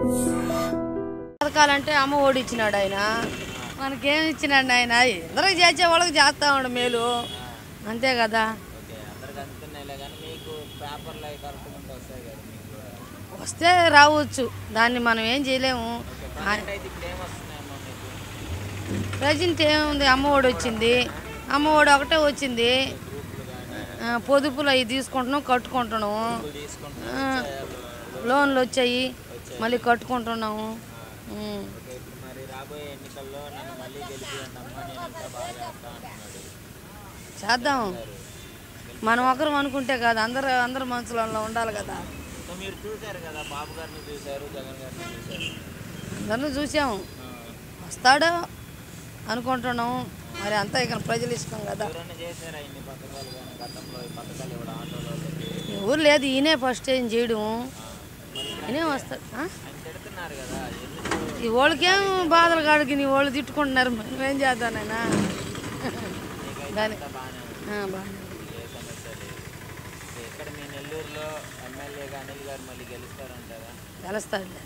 పథకాలంటే అమ్మ ఓడి ఇచ్చినాడు ఆయన మనకేం ఇచ్చినాడు ఆయన అందరికి చేసే వాళ్ళకి చేస్తా ఉండు మేలు అంతే కదా ఓకే అందరికి అందుతున్నాయిలే కానీ మీకు పేపర్లో అవి కరెక్ట్గా ఉంటే వస్తాయి కదా మీకు కూడా వస్తే రావచ్చు దాన్ని మనం ఏం చేయలేము ప్రజెంట్ అయితే ఇప్పుడు ఏం వస్తున్నాయమ్మా మీకు ప్రజెంట్ ఏముంది అమ్మ ఒడి వచ్చింది అమ్మ ఒడి ఒకటే వచ్చింది ఆ, పొదుపులు అవి తీసుకుంటున్నాం కట్టుకుంటున్నాము తీసుకుంటున్నాం ఆ, లోన్లు వచ్చాయి మళ్ళీ కట్టుకుంటున్నాము ఉం. ఓకే ఇప్పుడు మరి రాబోయే ఎన్నికల్లో నన్ను మళ్ళీ గెలిపియండి అమ్మా నేను ఇంకా బాగా చేస్తా అంటున్నాడు చేద్దాం మనం ఒకరు అనుకుంటే కాదు అందరు అందరు మనసులలో ఉండాలి కదా సో మీరు చూశారు కదా బాబు గారిని చూశారు జగన్ గారిని చూశారు అందరిని చూసాము వస్తాడు అనుకుంటున్నాము మరి అంతా ఇక ప్రజలు ఇష్టం కదా ఎవరైనా చేశారా ఇన్ని పథకాలు కానీ గతంలో ఈ పథకాలు ఇవ్వడం ఆటోలో వాళ్ళకి ఎవరు లేదు ఈయనే ఫస్ట్ ఏం చేయడం ఈయనే వస్తాడు ఆ? ఆయన తిడుతున్నారు కదా ఎందుకు ఈ వాళ్ళకేం బాధలు కాడికి నీ వాళ్ళు తిట్టుకుంటున్నారు మేమేం చేద్దానైనా దాని అంతా బాగానే ఉంది ఆ, బాగానే ఉంది. ఏ సమస్య లేదు సో ఇక్కడ మీ నెల్లూరులో ఎమ్మెల్యేగా అనిల్ గారు మళ్ళీ గెలుస్తారంటారా తెలుస్తాడులే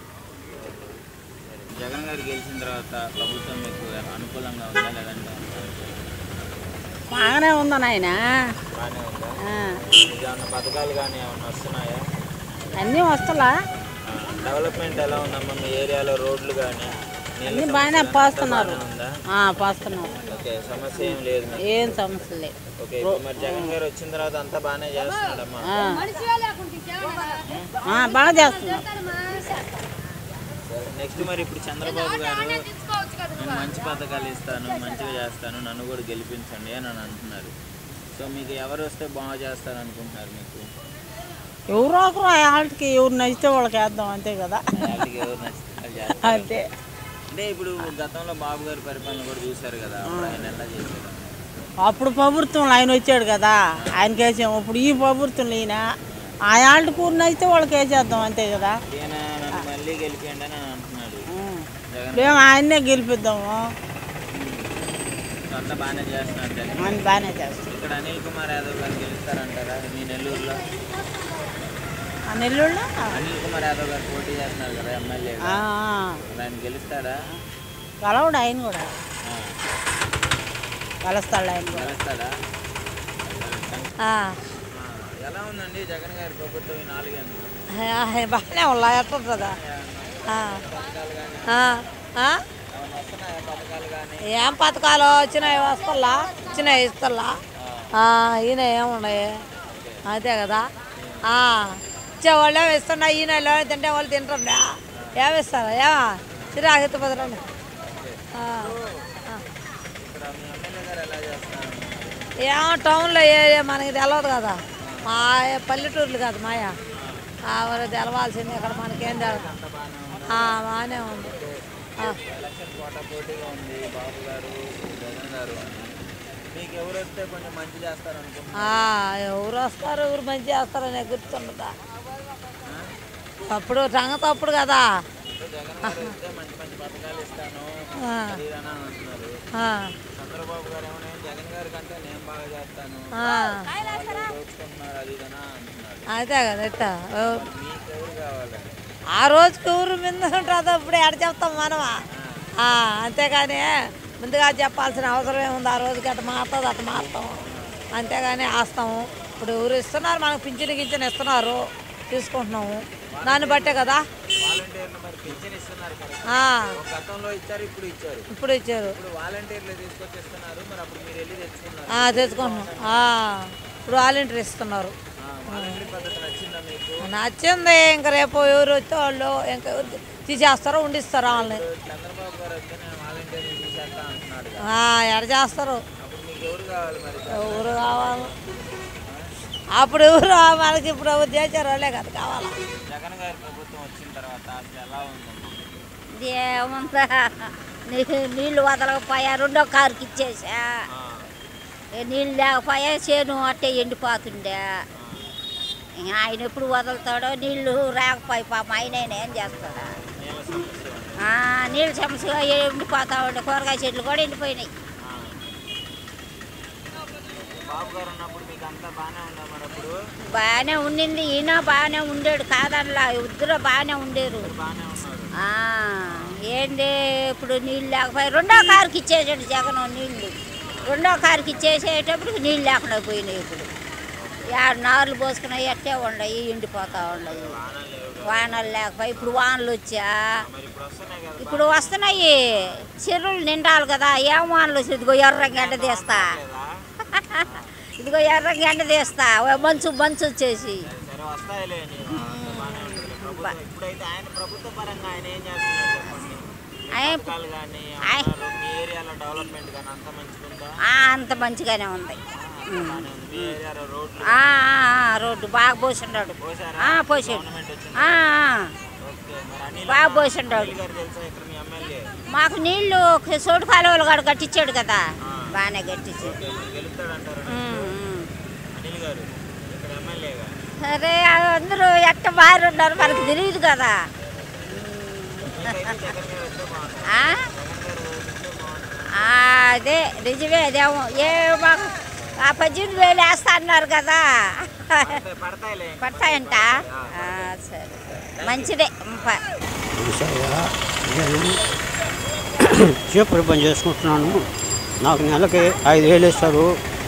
జగన్ గారు గెలిచిన తర్వాత ప్రభుత్వం మీకు అనుకూలంగా ఉందా లేదంటే బాగానే ఉందా నాయన బాగానే ఉందా మీకు ఏమన్నా పథకాలు కానీ ఏమన్నా వస్తున్నాయా అన్నీ వస్తలా ఆ, డెవలప్మెంట్ ఎలా ఉందమ్మా మీ ఏరియాలో రోడ్లు కానీ అన్నీ బాగానే పోస్తున్నారు ఉందా ఆ, పోస్తున్నారు ఓకే సమస్య ఏం లేదు మరి. ఏం సమస్య లేదు ఓకే ఇప్పుడు మరి జగన్ గారు వచ్చిన తర్వాత అంతా బాగానే చేస్తున్నాడమ్మా ఆ. ఆ, బాగా చేస్తున్నారు నెక్స్ట్ మరి ఇప్పుడు చంద్రబాబు గారు నేను మంచి పథకాలు ఇస్తాను మంచిగా చేస్తాను నన్ను కూడా గెలిపించండి అని అని అంటున్నారు సో మీకు ఎవరు వస్తే బాగా చేస్తారు అనుకుంటున్నారు మీకు ఎవరో ఒకరు ఆ వాళ్ళకి ఎవరు నచ్చితే వాళ్ళకి వేద్దాం అంతే కదా వాళ్ళకి ఎవరు నచ్చితే వాళ్ళు చేస్తారు. అంతే అంటే ఇప్పుడు గతంలో బాబు గారి పరిపాలన కూడా చూశారు కదా అప్పుడు ఆయన ఎలా చేశారు అప్పుడు ప్రభుత్వంలో ఆయన వచ్చాడు కదా ఆయనకి వేసాము ఇప్పుడు ఈ ప్రభుత్వంలో ఈయన ఆ వాళ్ళకి ఊరు నచ్చితే వాళ్ళకి వేసేద్దాం అంతే కదా ఈయన నన్ను మళ్ళీ గెలిపియండి అని అంటున్నాడు ఉం. జగన్ మేము ఆయన్నే గెలిపిద్దాము సో అంతా బాగానే చేస్తున్నారు జగన్ ఆయన బాగానే చేస్తాం ఇక్కడ అనిల్ కుమార్ యాదవ్ గారు గెలుస్తారంటారా మీ నెల్లూరులో ఆ నెల్లూరులో అనిల్ కుమార్ యాదవ్ గారు పోటీ చేస్తున్నారు కదా ఎమ్మెల్యే ఆ, ఆయన గెలుస్తాడా కలవడు ఆయన కూడా ఆ, కలుస్తాడు ఆయన కూడా గెలుస్తాడా ఆ, ఆ, ఎలా ఉందండి జగన్ గారి ప్రభుత్వం ఈ నాలుగేళ్ళు ఆ, బాగానే ఉన్నా ఎట్టుంటుందా ఆ, పథకాలు కానీ ఆ, ఆ? ఏమైనా వస్తున్నాయా పథకాలు కానీ ఏం పథకాలు వచ్చినాయి వస్తల్లా వచ్చినాయి ఇస్తల్లా ఆ, ఈయన ఏమున్నాయి అంతే కదా ఆ, ఇచ్చేవాళ్ళు ఇస్తున్నా ఈయన లోన్ తింటే వాళ్ళు తింటుండే ఏమిస్తారు ఏమా చిరాకు పదరండి ఇక్కడ మీ ఎమ్మెల్యే గారు ఎలా చేస్తున్నారు ఏమో టౌన్లో ఏ ఏ మనకి తెలియదు కదా మా పల్లెటూర్లు కాదు మాయా మరి తెలవాల్సింది ఇక్కడ మనకేం తెలియదు ఆ, బాగానే ఉంది ఆ. ఎలక్షన్ కోట పోటీగా ఉంది బాబు గారు జగన్ గారు అని మీకు ఎవరు వస్తే కొంచెం మంచి చేస్తారు అనుకుంటున్నారు ఆ, ఎవరు వస్తారు ఎవరు మంచి చేస్తారనే గుర్తుండదా అప్పుడు సంగతి అప్పుడు కదా జగన్ గారు వస్తే మంచి మంచి పథకాలు ఇస్తాను ఆ, అది ఇది అని అంటున్నారు ఆ, చంద్రబాబు గారు ఏమైనా జగన్ గారి కంటే నేను బాగా చేస్తాను ఆ. వాళ్ళు దోచుకుంటున్నారు అది ఇది అని అంటున్నారు అంతే కదా ఇట్ట ఎవ- మీకు ఎవరు కావాలండి ఆ రోజుకి ఎవరు మీద ఉంటుందో ఇప్పుడు ఎడ చెప్తాం మనమా ఆ, అంతేగాని ముందుగా చెప్పాల్సిన అవసరం ఏముంది ఆ రోజుకి అట్ట మారుతుంది అట్ట మారుతాం అంతేగాని వేస్తాము ఇప్పుడు ఎవరు ఇస్తున్నారు మనకు పింఛన్ గించిన ఇస్తున్నారు తీసుకుంటున్నాము దాన్ని బట్టే కదా వాలంటీర్లు మరి పింఛన్ ఇస్తున్నారు కదా ఆ, ఒక గతంలో ఇచ్చారు ఇప్పుడు ఇచ్చారు ఇప్పుడు ఇచ్చారు ఇప్పుడు వాలంటీర్లు తీసుకొచ్చి ఇస్తున్నారు మరి అప్పుడు మీరు వెళ్ళి తెచ్చుకున్నారు ఆ, తెచ్చుకుంటున్నాం ఆ, ఇప్పుడు వాలంటీర్ ఇస్తున్నారు ఆ, వాలంటీర్ పద్ధతి నచ్చిందా మీకు నచ్చింది ఇంకా రేపు ఎవరు వచ్చే వాళ్ళు ఇంకా ఎవరు తీసేస్తారో ఉండిస్తారో వాళ్ళని చంద్రబాబు గారు వస్తే నేను వాలంటీర్ని తీసేస్తా అంటున్నాడు కదా. ఆ, ఎడ చేస్తారు అప్పుడు మీకు ఎవరు కావాలి మరి ఎవరు కావాలి అప్పుడు ఎవరు మనకి ఇప్పుడు ఎవరు చేశారు వాళ్ళే కదా కావాలా జగన్ గారి ప్రభుత్వం వచ్చిన తర్వాత అసలు ఎలా ఉందమ్మా ఏముందా నీకు నీళ్ళు వదలకపోయా రెండో కారుకి ఇచ్చేసా ఏ నీళ్ళు లేకపోయా చేను అట్టే ఎండిపోతుండే ఇంకా ఆయన ఎప్పుడు వదులుతాడో నీళ్ళు రాకపోయి పాప ఆయన ఏం చేస్తాడా నీళ్ళ సమస్య ఉంది. ఆ, నీళ్ళ సమస్య ఎండిపోతా ఉండే కూరగాయ చెట్లు కూడా ఎండిపోయినాయి బాబు గారు ఉన్నప్పుడు మీకు అంతా బాగానే ఉందా మరి అప్పుడు బాగానే ఉండింది ఈయన బాగానే ఉండేడు కాదనలా ఇద్దరు బాగానే ఉండేరు బాగానే ఉన్నారు ఆ, ఏంది ఇప్పుడు నీళ్ళు లేకపోయి రెండో కారుకి ఇచ్చేసాడు జగన్ నీళ్ళు రెండో కారుకి ఇచ్చేసేటప్పుడు నీళ్ళు లేకుండా పోయినాయి ఇప్పుడు యాడ నార్లు పోసుకున్నాయి అట్టే ఉండయి ఎండిపోతా ఉండయి వానలు లేకపోయి ఇప్పుడు వానలు వచ్చా మరి ఇప్పుడు వస్తున్నాయి కదా ఇప్పుడు వస్తున్నాయి చెరువులు నిండాలి కదా ఏం వానలు వచ్చి ఇదిగో ఎర్రంగా ఎండ తీస్తా ఇదిగో ఎర్రంగా ఎండ తీస్తా ఓ మంచు మంచు వచ్చేసి సరే వస్తాయిలే నీవు. అంతా బాగానే ఉంటుంది ప్రభుత్వం ఇప్పుడైతే ఆయన ప్రభుత్వ పరంగా ఆయన ఏం చేస్తున్నారు చెప్పండి ఆయన పథకాలు కానీ ఆయ్. మీ ఏరియాలో డెవలప్మెంట్ కానీ అంత మంచిగుందా ఆ, అంత మంచిగానే ఉంది బాగానే ఉంది మీ ఏరియాలో రోడ్లు ఆ, ఆ, ఆ, రోడ్డు బాగా పోసిండాడు పోసారా ఆ, పోసాడు గవర్నమెంట్ వచ్చింది ఆ, ఆ, ఓకే మరి అనిల్ బాగా పోసిండాడు అనిల్ గారు తెలుసా ఇక్కడ మీ ఎమ్మెల్యే మాకు నీళ్లు సోటు కాలువలు కూడా కట్టించాడు కదా బాగానే కట్టించాడు ఓకే మరి గెలుస్తాడంటారు ఉమ్, ఉమ్. అనిల్ గారు ఇక్కడ ఎమ్మెల్యేగా సరే అందరూ ఎట్ట బారి ఉన్నారు మనకు తెలియదు కదా మీకైతే జగన్ గారు వస్తే బాగుంటుంది ఆ? జగన్ గారు వస్తే బాగుంటుంది ఆ, అదే నిజమే అదేమో ఏ మాకు ఆ పద్దెనిమిది వేలు వేస్తా అన్నారు కదా పడతాయి- పడతాయిలే పడతాయంట ఆ, సరే మంచిదే ప- విషయ నేను చీపురు పని చేసుకుంటున్నాను నాకు నెలకి ఐదు వేలు ఇస్తారు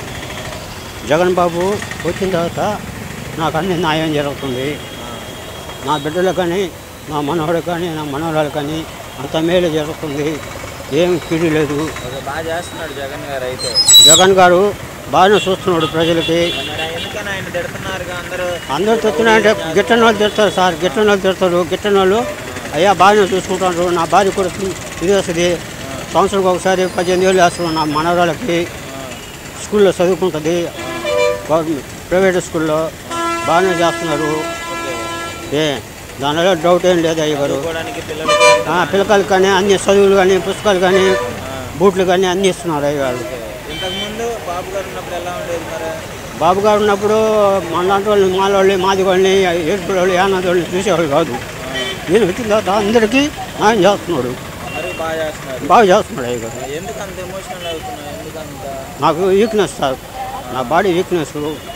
జగన్ బాబు వచ్చిన తర్వాత నాకు అన్ని న్యాయం జరుగుతుంది నా బిడ్డలకు కానీ నా మనవడు కానీ నా మనవరాలు కానీ అంత మేలు జరుగుతుంది ఏం కిడి లేదు ఓకే బాగా చేస్తున్నాడు జగన్ గారు అయితే జగన్ గారు బాగానే చూస్తున్నాడు ప్రజలకి మరి ఎందుకని ఆయన తిడుతున్నారుగా అందరూ అందరూ తిడుతున్నారంటే గిట్టని వాళ్ళు తిడతారు సార్ గిట్టని వాళ్ళు తిడతారు గిట్టని వాళ్ళు అయ్యా బాగానే చూసుకుంటారు నా భార్య కూడా ఇది వస్తుంది సంవత్సరానికి ఒకసారి పద్దెనిమిది వేలు వేస్తున్నాం నా మనవరాలకి స్కూల్లో చదువుకుంటుంది గవర్నమెంట్ ప్రైవేట్ స్కూల్లో బాగానే చేస్తున్నారు ఏ దానిలో డౌట్ ఏం లేదు అయ్య గారు చదువుకోవడానికి పిల్లలకి ఆ, పిల్లకాయలు కానీ అన్ని చదువులు కానీ పుస్తకాలు కానీ బూట్లు కానీ అన్నీ ఇస్తున్నారు అయ్య గారు ఇంతకు ముందు బాబు గారు ఉన్నప్పుడు ఎలా ఉండేది మరి బాబు గారు ఉన్నప్పుడు మనలాంటి వాళ్ళు మాలోళ్ళు మాది వాళ్ళని ఏడుపుల వాళ్ళు యానాది వాళ్ళని చూసేవాళ్ళు కాదు నేను వచ్చిన తర్వాత అందరికీ ఆయన చేస్తున్నాడు అందరూ బాగా చేస్తున్నారు బాగా చేస్తున్నాడు అయ్య గారు ఎందుకు అంత ఎమోషనల్ అవుతున్నావు ఎందుకు అంత నాకు వీక్నెస్ సార్ నా బాడీ వీక్నెస్